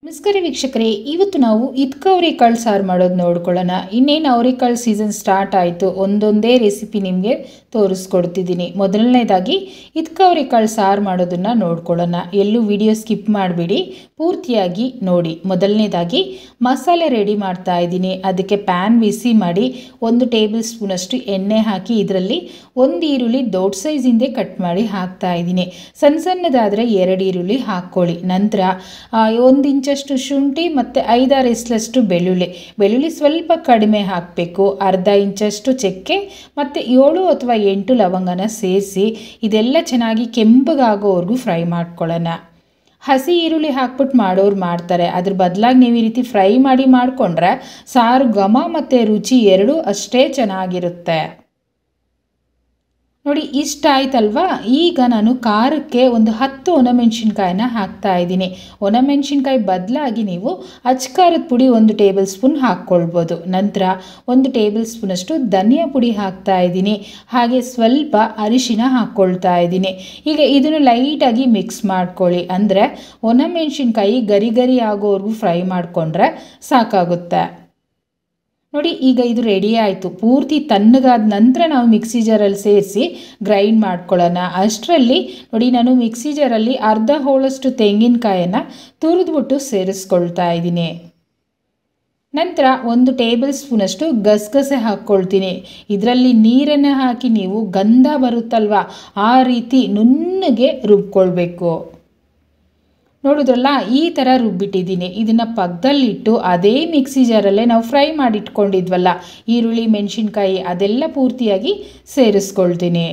ನಮಸ್ಕಾರ ವೀಕ್ಷಕರೇ ಇವತ್ತು ನಾವು ಇದ್ಕ ಅವರೆಕಾಳು ಸಾರು ಮಾಡೋದು ನೋಡ್ಕೊಳ್ಳೋಣ ಇನ್ನೇನು ಅವರೆಕಾಳು ಸೀಸನ್ ಸ್ಟಾರ್ಟ್ ಆಯಿತು ಒಂದೊಂದೇ ರೆಸಿಪಿ ನಿಮಗೆ ತೋರಿಸ್ಕೊಡ್ತಿದ್ದೀನಿ ಮೊದಲನೇದಾಗಿ ಇದ್ಕ ಅವರೆಕಾಳು ಸಾರು ಮಾಡೋದನ್ನು ನೋಡ್ಕೊಳ್ಳೋಣ ಎಲ್ಲೂ ವಿಡಿಯೋ ಸ್ಕಿಪ್ ಮಾಡಿಬಿಡಿ ಪೂರ್ತಿಯಾಗಿ ನೋಡಿ ಮೊದಲನೇದಾಗಿ ಮಸಾಲೆ ರೆಡಿ ಮಾಡ್ತಾ ಇದ್ದೀನಿ ಅದಕ್ಕೆ ಪ್ಯಾನ್ ಬಿಸಿ ಮಾಡಿ ಒಂದು ಟೇಬಲ್ ಸ್ಪೂನಷ್ಟು ಎಣ್ಣೆ ಹಾಕಿ ಇದರಲ್ಲಿ ಒಂದು ಈರುಳ್ಳಿ ದೊಡ್ಡ ಸೈಜಿಂದೇ ಕಟ್ ಮಾಡಿ ಹಾಕ್ತಾ ಇದ್ದೀನಿ ಸಣ್ಣ ಸಣ್ಣದಾದರೆ ಎರಡು ಈರುಳ್ಳಿ ಹಾಕ್ಕೊಳ್ಳಿ ನಂತರ ಒಂದು ಇಂಚಷ್ಟು ಶುಂಠಿ ಮತ್ತು ಐದಾರು ಎಸ್ಲಷ್ಟು ಬೆಳ್ಳುಳ್ಳಿ ಬೆಳ್ಳುಳ್ಳಿ ಸ್ವಲ್ಪ ಕಡಿಮೆ ಹಾಕಬೇಕು ಅರ್ಧ ಇಂಚಷ್ಟು ಚಕ್ಕೆ ಮತ್ತು ಏಳು ಅಥವಾ ಎಂಟು ಲವಂಗನ ಸೇರಿಸಿ ಇದೆಲ್ಲ ಚೆನ್ನಾಗಿ ಕೆಂಪಗಾಗೋವರೆಗೂ ಫ್ರೈ ಮಾಡ್ಕೊಳ್ಳೋಣ ಹಸಿ ಈರುಳ್ಳಿ ಹಾಕ್ಬಿಟ್ಟು ಮಾಡೋರು ಮಾಡ್ತಾರೆ ಅದ್ರ ಬದಲಾಗಿ ನೀವು ಈ ರೀತಿ ಫ್ರೈ ಮಾಡಿ ಮಾಡಿಕೊಂಡ್ರೆ ಸಾರು ಘಮ ಮತ್ತು ರುಚಿ ಎರಡೂ ಅಷ್ಟೇ ಚೆನ್ನಾಗಿರುತ್ತೆ ನೋಡಿ ಇಷ್ಟ ಆಯ್ತಲ್ವಾ ಈಗ ನಾನು ಖಾರಕ್ಕೆ ಒಂದು ಹತ್ತು ಒಣಮೆಣ್ಸಿನ್ಕಾಯಿನ ಹಾಕ್ತಾ ಇದ್ದೀನಿ ಒಣಮೆಣ್ಸಿನ್ಕಾಯಿ ಬದಲಾಗಿ ನೀವು ಅಚ್ಕಾರದ ಪುಡಿ ಒಂದು ಟೇಬಲ್ ಸ್ಪೂನ್ ಹಾಕ್ಕೊಳ್ಬೋದು ನಂತರ ಒಂದು ಟೇಬಲ್ ಸ್ಪೂನಷ್ಟು ಧನಿಯಾ ಪುಡಿ ಹಾಕ್ತಾ ಇದ್ದೀನಿ ಹಾಗೆ ಸ್ವಲ್ಪ ಅರಿಶಿನ ಹಾಕ್ಕೊಳ್ತಾ ಇದ್ದೀನಿ ಈಗ ಇದನ್ನು ಲೈಟಾಗಿ ಮಿಕ್ಸ್ ಮಾಡ್ಕೊಳ್ಳಿ ಅಂದರೆ ಒಣಮೆಣ್ಸಿನ್ಕಾಯಿ ಗರಿ ಗರಿ ಆಗೋವರೆಗೂ ಫ್ರೈ ಮಾಡಿಕೊಂಡ್ರೆ ಸಾಕಾಗುತ್ತೆ ನೋಡಿ ಈಗ ಇದು ರೆಡಿ ಆಯಿತು ಪೂರ್ತಿ ತಣ್ಣಗಾದ ನಂತರ ನಾವು ಮಿಕ್ಸಿ ಜಾರಲ್ಲಿ ಸೇರಿಸಿ ಗ್ರೈಂಡ್ ಮಾಡ್ಕೊಳ್ಳೋಣ ಅಷ್ಟರಲ್ಲಿ ನೋಡಿ ನಾನು ಮಿಕ್ಸಿ ಜಾರಲ್ಲಿ ಅರ್ಧ ಹೋಳಷ್ಟು ತೆಂಗಿನಕಾಯನ್ನು ತುರಿದ್ಬಿಟ್ಟು ಸೇರಿಸ್ಕೊಳ್ತಾ ಇದ್ದೀನಿ ನಂತರ ಒಂದು ಟೇಬಲ್ ಸ್ಪೂನಷ್ಟು ಗಸಗಸೆ ಹಾಕ್ಕೊಳ್ತೀನಿ ಇದರಲ್ಲಿ ನೀರನ್ನು ಹಾಕಿ ನೀವು ಗಂಧ ಬರುತ್ತಲ್ವ ಆ ರೀತಿ ನುಣ್ಣಗೆ ರುಬ್ಕೊಳ್ಬೇಕು ನೋಡಿದ್ರಲ್ಲ ಈ ಥರ ರುಬ್ಬಿಟ್ಟಿದ್ದೀನಿ ಇದನ್ನು ಪಕ್ಕದಲ್ಲಿಟ್ಟು ಅದೇ ಮಿಕ್ಸಿ ಜಾರಲ್ಲೇ ನಾವು ಫ್ರೈ ಮಾಡಿಟ್ಕೊಂಡಿದ್ವಲ್ಲ ಈರುಳ್ಳಿ ಮೆಣಸಿನ್ಕಾಯಿ ಅದೆಲ್ಲ ಪೂರ್ತಿಯಾಗಿ ಸೇರಿಸ್ಕೊಳ್ತೀನಿ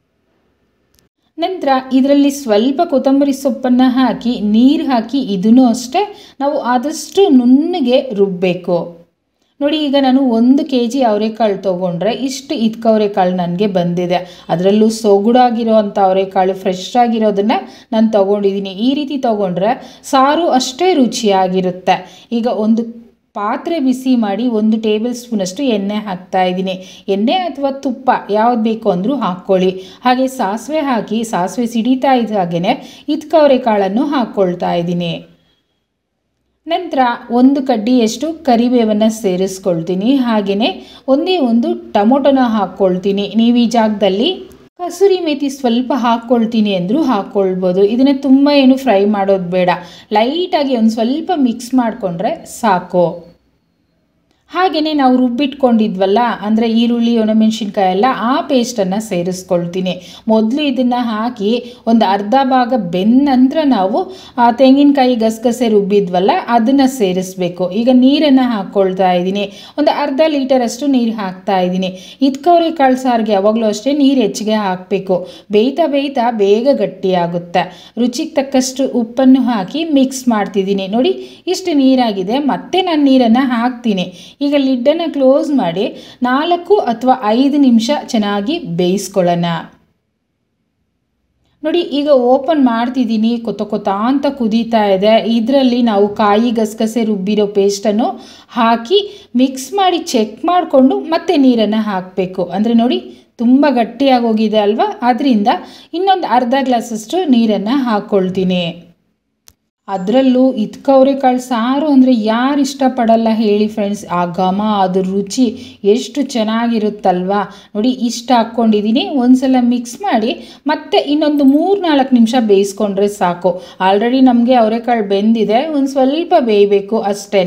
ನಂತರ ಇದರಲ್ಲಿ ಸ್ವಲ್ಪ ಕೊತ್ತಂಬರಿ ಸೊಪ್ಪನ್ನು ಹಾಕಿ ನೀರು ಹಾಕಿ ಇದನ್ನು ಅಷ್ಟೇ ನಾವು ಆದಷ್ಟು ನುಣ್ಣಗೆ ರುಬ್ಬಬೇಕು ನೋಡಿ ಈಗ ನಾನು ಒಂದು ಕೆ ಜಿ ಅವರೆಕಾಳು ತೊಗೊಂಡ್ರೆ ಇಷ್ಟು ಇದ್ಕ ಅವರೆಕಾಳು ನನಗೆ ಬಂದಿದೆ ಅದರಲ್ಲೂ ಸೊಗುಡಾಗಿರೋ ಅಂಥ ಅವರೆಕಾಳು ಫ್ರೆಶ್ ಆಗಿರೋದನ್ನು ನಾನು ತೊಗೊಂಡಿದ್ದೀನಿ ಈ ರೀತಿ ತೊಗೊಂಡ್ರೆ ಸಾರು ಅಷ್ಟೇ ರುಚಿಯಾಗಿರುತ್ತೆ ಈಗ ಒಂದು ಪಾತ್ರೆ ಬಿಸಿ ಮಾಡಿ ಒಂದು ಟೇಬಲ್ ಸ್ಪೂನಷ್ಟು ಎಣ್ಣೆ ಹಾಕ್ತಾ ಇದ್ದೀನಿ ಎಣ್ಣೆ ಅಥವಾ ತುಪ್ಪ ಯಾವ್ದು ಬೇಕು ಅಂದರೂ ಹಾಕ್ಕೊಳ್ಳಿ ಹಾಗೆ ಸಾಸಿವೆ ಹಾಕಿ ಸಾಸಿವೆ ಸಿಡಿತಾ ಇದ್ದ ಹಾಗೆಯೇ ಇದ್ಕ ಅವರೆಕಾಳನ್ನು ಹಾಕ್ಕೊಳ್ತಾ ಇದ್ದೀನಿ ನಂತರ ಒಂದು ಕಡ್ಡಿಯಷ್ಟು ಕರಿಬೇವನ್ನು ಸೇರಿಸ್ಕೊಳ್ತೀನಿ ಹಾಗೆಯೇ ಒಂದೇ ಒಂದು ಟೊಮೊಟೊನ ಹಾಕ್ಕೊಳ್ತೀನಿ ನೀವು ಈ ಜಾಗದಲ್ಲಿ ಕಸೂರಿ ಮೇಥಿ ಸ್ವಲ್ಪ ಹಾಕ್ಕೊಳ್ತೀನಿ ಅಂದರೂ ಹಾಕ್ಕೊಳ್ಬೋದು ಇದನ್ನು ತುಂಬ ಏನು ಫ್ರೈ ಮಾಡೋದು ಬೇಡ ಲೈಟಾಗಿ ಒಂದು ಸ್ವಲ್ಪ ಮಿಕ್ಸ್ ಮಾಡಿಕೊಂಡ್ರೆ ಸಾಕು ಹಾಗೆಯೇ ನಾವು ರುಬ್ಬಿಟ್ಕೊಂಡಿದ್ವಲ್ಲ ಅಂದರೆ ಈರುಳ್ಳಿ ಒಣಮೆಣ್ಸಿನ್ಕಾಯಿ ಎಲ್ಲ ಆ ಪೇಸ್ಟನ್ನು ಸೇರಿಸ್ಕೊಳ್ತೀನಿ ಮೊದಲು ಇದನ್ನು ಹಾಕಿ ಒಂದು ಅರ್ಧ ಭಾಗ ಬೆಂದ ನಂತರ ನಾವು ಆ ತೆಂಗಿನಕಾಯಿ ಗಸಗಸೆ ರುಬ್ಬಿದ್ವಲ್ಲ ಅದನ್ನು ಸೇರಿಸ್ಬೇಕು ಈಗ ನೀರನ್ನು ಹಾಕ್ಕೊಳ್ತಾ ಇದ್ದೀನಿ ಒಂದು ಅರ್ಧ ಲೀಟರಷ್ಟು ನೀರು ಹಾಕ್ತಾ ಇದ್ದೀನಿ ಇದ್ಕವ್ರಿ ಕಾಳು ಸಾರಿಗೆ ಯಾವಾಗಲೂ ಅಷ್ಟೇ ನೀರು ಹೆಚ್ಚಿಗೆ ಹಾಕಬೇಕು ಬೇಯ್ತಾ ಬೇಯ್ತಾ ಬೇಗ ಗಟ್ಟಿಯಾಗುತ್ತೆ ರುಚಿಗೆ ತಕ್ಕಷ್ಟು ಉಪ್ಪನ್ನು ಹಾಕಿ ಮಿಕ್ಸ್ ಮಾಡ್ತಿದ್ದೀನಿ ನೋಡಿ ಇಷ್ಟು ನೀರಾಗಿದೆ ಮತ್ತೆ ನಾನು ನೀರನ್ನು ಹಾಕ್ತೀನಿ ಈಗ ಲಿಡ್ಡನ್ನು ಕ್ಲೋಸ್ ಮಾಡಿ ನಾಲ್ಕು ಅಥವಾ ಐದು ನಿಮಿಷ ಚೆನ್ನಾಗಿ ಬೇಯಿಸ್ಕೊಳ್ಳೋಣ ನೋಡಿ ಈಗ ಓಪನ್ ಮಾಡ್ತಿದ್ದೀನಿ ಕೊತ ಕೊತ ಅಂತ ಕುದೀತಾ ಇದೆ ಇದರಲ್ಲಿ ನಾವು ಕಾಯಿ ಗಸಗಸೆ ರುಬ್ಬಿರೋ ಪೇಸ್ಟನ್ನು ಹಾಕಿ ಮಿಕ್ಸ್ ಮಾಡಿ ಚೆಕ್ ಮಾಡಿಕೊಂಡು ಮತ್ತೆ ನೀರನ್ನು ಹಾಕಬೇಕು ಅಂದರೆ ನೋಡಿ ತುಂಬ ಗಟ್ಟಿಯಾಗೋಗಿದೆ ಅಲ್ವಾ ಅದರಿಂದ ಇನ್ನೊಂದು ಅರ್ಧ ಗ್ಲಾಸಷ್ಟು ನೀರನ್ನು ಹಾಕ್ಕೊಳ್ತೀನಿ ಅದರಲ್ಲೂ ಇದ್ಕವ್ರೆಕಾಳು ಸಾರು ಅಂದರೆ ಯಾರು ಇಷ್ಟಪಡಲ್ಲ ಹೇಳಿ ಫ್ರೆಂಡ್ಸ್ ಆ ಘಮ ಅದ್ರ ರುಚಿ ಎಷ್ಟು ಚೆನ್ನಾಗಿರುತ್ತಲ್ವಾ ನೋಡಿ ಇಷ್ಟ ಹಾಕ್ಕೊಂಡಿದ್ದೀನಿ ಒಂದ್ಸಲ ಮಿಕ್ಸ್ ಮಾಡಿ ಮತ್ತೆ ಇನ್ನೊಂದು ಮೂರು ನಾಲ್ಕು ನಿಮಿಷ ಬೇಯಿಸ್ಕೊಂಡ್ರೆ ಸಾಕು ಆಲ್ರೆಡಿ ನಮಗೆ ಅವರೆಕಾಳು ಬೆಂದಿದೆ ಒಂದು ಸ್ವಲ್ಪ ಬೇಯಬೇಕು ಅಷ್ಟೇ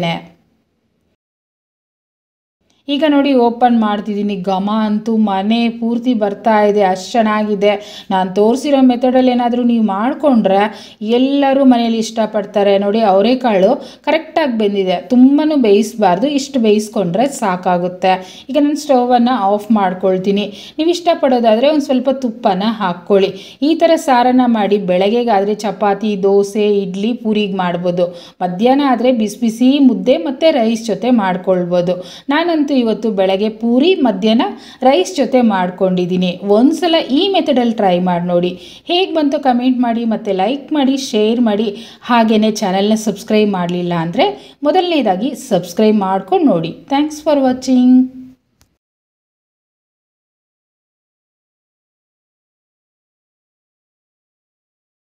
ಈಗ ನೋಡಿ ಓಪನ್ ಮಾಡ್ತಿದ್ದೀನಿ ಘಮ ಅಂತೂ ಮನೆ ಪೂರ್ತಿ ಬರ್ತಾ ಇದೆ ಅಷ್ಟು ಚೆನ್ನಾಗಿದೆ ನಾನು ತೋರಿಸಿರೋ ಮೆಥಡಲ್ಲಿ ಏನಾದರೂ ನೀವು ಮಾಡಿಕೊಂಡ್ರೆ ಎಲ್ಲರೂ ಮನೇಲಿ ಇಷ್ಟಪಡ್ತಾರೆ ನೋಡಿ ಅವರೆಕಾಳು ಕರೆಕ್ಟಾಗಿ ಬೆಂದಿದೆ ತುಂಬಾ ಬೇಯಿಸಬಾರ್ದು ಇಷ್ಟು ಬೇಯಿಸ್ಕೊಂಡ್ರೆ ಸಾಕಾಗುತ್ತೆ ಈಗ ನಾನು ಸ್ಟವನ್ನು ಆಫ್ ಮಾಡ್ಕೊಳ್ತೀನಿ ನೀವು ಇಷ್ಟಪಡೋದಾದರೆ ಒಂದು ಸ್ವಲ್ಪ ತುಪ್ಪನ ಹಾಕ್ಕೊಳ್ಳಿ ಈ ಥರ ಸಾರನ್ನು ಮಾಡಿ ಬೆಳಗ್ಗೆಗಾದರೆ ಚಪಾತಿ ದೋಸೆ ಇಡ್ಲಿ ಪೂರಿಗೆ ಮಾಡ್ಬೋದು ಮಧ್ಯಾಹ್ನ ಆದರೆ ಬಿಸಿ ಬಿಸಿ ಮುದ್ದೆ ಮತ್ತು ರೈಸ್ ಜೊತೆ ಮಾಡ್ಕೊಳ್ಬೋದು ನಾನಂತೂ ಇವತ್ತು ಬೆಳಗ್ಗೆ ಪೂರಿ ಮಧ್ಯಾಹ್ನ ರೈಸ್ ಜೊತೆ ಮಾಡ್ಕೊಂಡಿದ್ದೀನಿ ಒಂದ್ಸಲ ಈ ಮೆಥಡಲ್ಲಿ ಟ್ರೈ ಮಾಡಿ ನೋಡಿ ಹೇಗೆ ಬಂತು ಕಮೆಂಟ್ ಮಾಡಿ ಮತ್ತು ಲೈಕ್ ಮಾಡಿ ಶೇರ್ ಮಾಡಿ ಹಾಗೆಯೇ ಚಾನಲ್ನ ಸಬ್ಸ್ಕ್ರೈಬ್ ಮಾಡಲಿಲ್ಲ ಅಂದರೆ ಮೊದಲನೇದಾಗಿ ಸಬ್ಸ್ಕ್ರೈಬ್ ಮಾಡ್ಕೊಂಡು ನೋಡಿ ಥ್ಯಾಂಕ್ಸ್ ಫಾರ್ ವಾಚಿಂಗ್